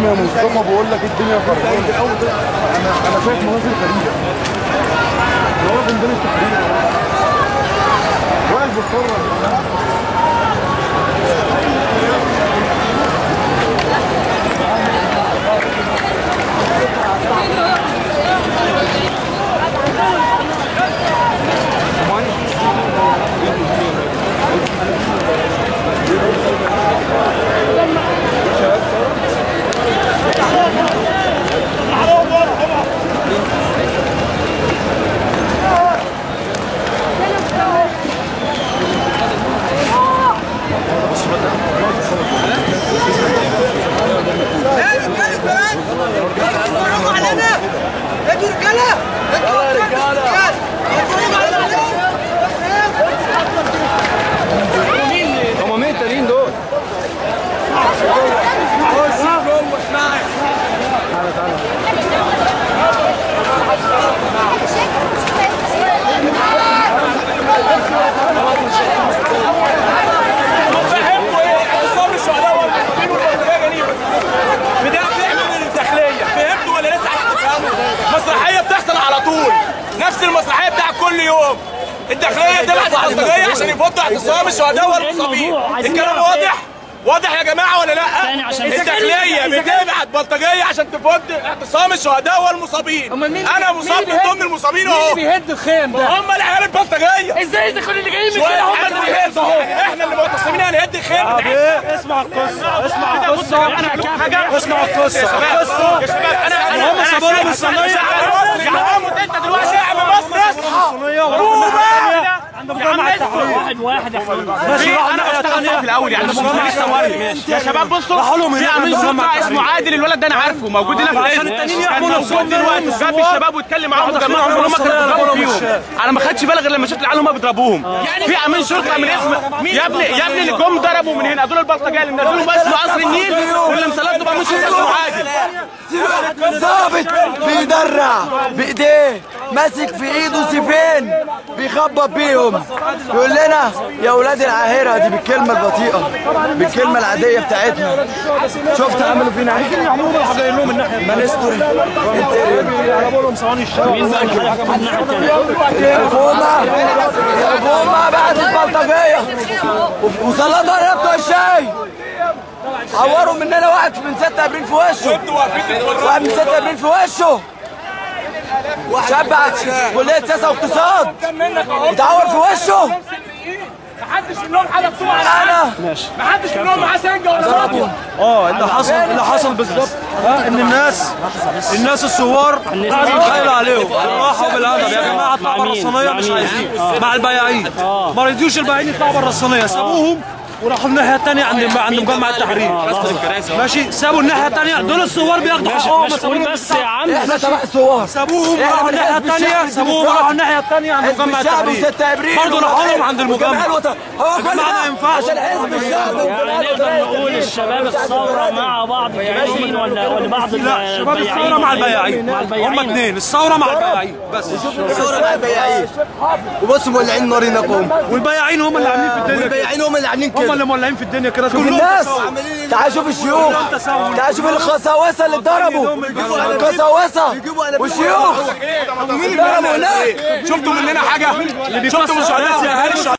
يا مصطفى بقول لك الدنيا خربانه انا انا شايف مناظر غريبه انا واقف قدام التحرير واقف بتفرج انتوا رجاله انتوا رجاله هم مين التانيين دول؟ فهمتوا ايه؟ اعتصام الشهداء والمسلمين والبلديه جنيبه. مدافع من الداخليه، فهمتوا ولا لسه هتفهموا؟ مسرحيه بتحصل على طول، نفس المسرحيه بتاعت كل يوم. الداخليه تبعت البلطجيه عشان يفضوا اعتصام الشهداء والمصابين. الكلام واضح؟ واضح يا جماعه ولا لا؟ تاني عشان- الداخليه بتبعت بلطجيه عشان تفض اعتصام الشهداء والمصابين. انا مصاب من ضمن المصابين اهو. بيهد الخيم ده هم العيال البلطجيه. ازاي اذا كل اللي جايين من شوية كده هم حد اللي بيهد بيهدوا اهو احنا اللي معتصمين هنهد الخيم اسمع القصه اسمع القصه حاجه اسمع القصه يا شباب انا انا هم سابوا لهم الصينية. شعب مصر محمود انت دلوقتي شعب مصر اصحى قوم بقى عند مجمع التحرير واحد واحد يا اخوان ماشي راح انا الناحيه بشتغل الثانيه في الاول يعني مش لسه ورد يا شباب بصوا راحوا لهم في هناك امين عند مجمع شرطه التحرير. اسمه عادل الولد ده انا عارفه موجود هنا في عشان الاسم. التانيين كان يعملوا موجود صوت دلوقتي دلوقتي جاب الثوار. الشباب واتكلم معاهم داخلين وجمعهم على هم كانوا الصينية، بيضربوا ضربوا فيهم الشارع. انا ما خدتش بالي غير لما شفت العيال هم بيضربوهم في امين شرطه من اسم يا ابني يا ابني اللي جم ضربوا من هنا دول البلطجيه اللي منزلهم اسمه قصر النيل واللي مسلطوا بقى مش اسمه عادل ظابط بيدرع بايديه ماسك في ايده سيفين بيخبط بيهم يقول لنا يا اولاد العاهره دي بالكلمه البطيئه بالكلمه العاديه بتاعتنا شفت عملوا فينا عايزين ايه يعملوا راح جايين لهم الناحيه ما نستر انتريور يقلبوا لهم ثواني الشارع الحكومه الحكومه بعت البلطجيه وسلطوا علينا بتوع الشاي عوروا مننا واحد من 6 ابريل في وشه واحد من 6 ابريل في وشه شاب كليه سياسه واقتصاد اتعور في وشه محدش منهم حاجه بتوع انا محدش منهم معاه سنجه ولا ضربوا اه اللي حصل اللي حصل بالظبط ها ان الناس الناس الثوار قاعدين يتخيلوا عليهم راحوا بالهدف يا جماعه اطلعوا بره الصينيه مش عايزين مع البياعين ما رضيوش البياعين يطلعوا بره الصينيه سابوهم وراحوا الناحيه الثانيه عند عند مجمع التحرير ماشي سابوا الناحيه الثانيه دول الثوار بياخدوا حقهم مش قول بس يا عم احنا تبع الثوار سابوهم إحنا وراحوا من الناحيه حزب الثانيه الشعب سابوهم الديمقراطي. وراحوا الناحيه الثانيه عند حزب مجمع الشعب التحرير و6 ابريل برضه راحوا لهم عند المجمع الوطن هو كل جماعة ما ده ينفعش. عشان حزب الشعب يعني نقدر نقول الشباب الثوره مع بعض الجناين ولا ولا بعض لا شباب الثوره مع البياعين مع هم البياعين اثنين الثوره مع البياعين بس الثوره مع البياعين وبصوا مولعين نار هناكم والبياعين هم اللي عاملين في الدنيا كده. والبياعين هم اللي عاملين هم كده اللي مولعين في الدنيا كده شوف كلهم الناس تساوي. تعال شوف الشيوخ تعال شوف الخساوسه اللي اتضربوا الخساوسه والشيوخ ضربوا هناك شفتوا مننا حاجه شفتوا من الشهداء يا اهالي الشهداء